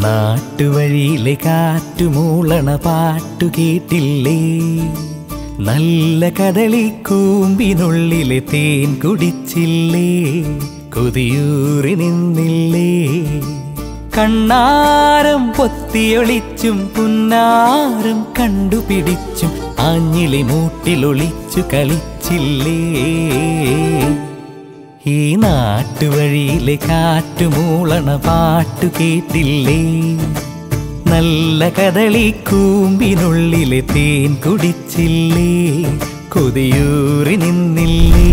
നാട്ടുവഴിയിലെ കാറ്റുമൂളണ പാട്ടു കേട്ടില്ലേ നല്ല കദളി കൂമ്പിനുള്ളിലെ തേൻ കുടിച്ചില്ലേ കൊതിയൂറി നിന്നില്ലേ കണ്ണാരം പൊത്തിയൊളിച്ചും പുന്നാരം കണ്ടുപിടിച്ചും ആഞ്ഞിലി മൂട്ടിലൊളിച്ചു കളിച്ചില്ലേ ഈ നാട്ടുവഴിയിലെ കാറ്റുമൂളണ പാട്ടു കേട്ടില്ലേ നല്ല കദളി കൂമ്പിനുള്ളിലെ തേൻ കുടിച്ചില്ലേ കൊതിയൂറി നിന്നില്ലേ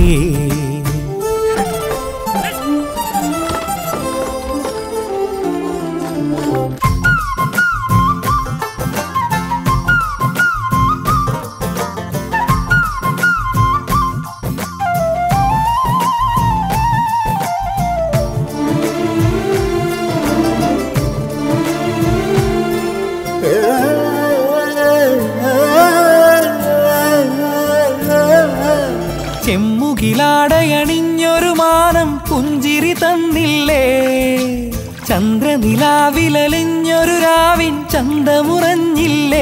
ചെമ്മുകിലാടയണിഞ്ഞൊരു മാനം പുഞ്ചിരി തന്നില്ലേ ചന്ദ്രനിലാവിലലിഞ്ഞൊരു രാവിൻ ചന്തമുറഞ്ഞില്ലേ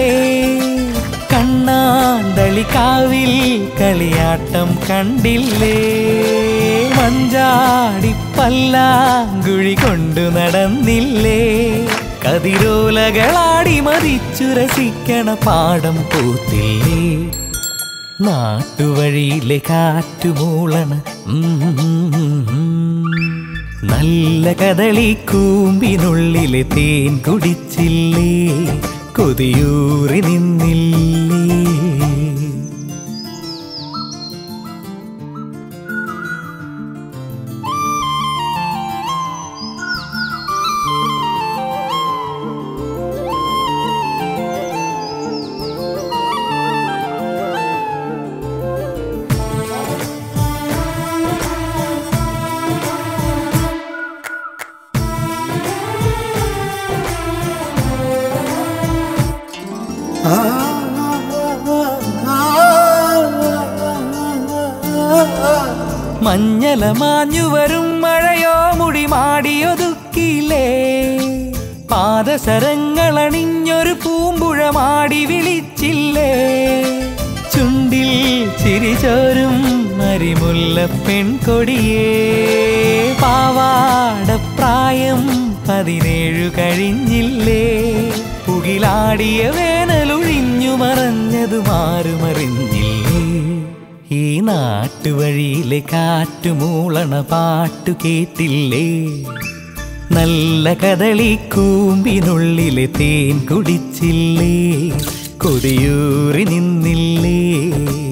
കണ്ണാന്തളിക്കാവിൽ കളിയാട്ടം കണ്ടില്ലേ മഞ്ചാടി പല്ലാങ്കുഴി കൊണ്ടു നടന്നില്ലേ കതിരോലകളാടി മതിച്ചു രസിക്കണ പാടം പൂത്തില്ലേ നാട്ടുവഴിയിലെ കാറ്റുമൂളണ നല്ല കദളി കൂമ്പിനുള്ളിലെ തേൻ കുടിച്ചില്ലേ കൊതിയൂറി നിന്നില്ലേ മഞ്ഞല മാഞ്ഞു വരും മഴയോ മുടി മാടിയൊതുക്കില്ലേ പാദസരങ്ങളണിഞ്ഞൊരു പൂമ്പുഴ മാടി വിളിച്ചില്ലേ ചുണ്ടിൽ ചിരിചോരും മരിമുല്ല പെൺകൊടിയേ പാവാടപ്രായം പതിനേഴു കഴിഞ്ഞില്ലേ പുകിലാടിയ വേനലൊഴിഞ്ഞു മറഞ്ഞതു മാറുമറിഞ്ഞില്ലേ ഈ നാട്ടുവഴിയിലെ കാറ്റുമൂളണ പാട്ടു കേട്ടില്ലേ നല്ല കദളി കൂമ്പിനുള്ളിലെ തേൻ കുടിച്ചില്ലേ കൊടിയൂറി നിന്നില്ലേ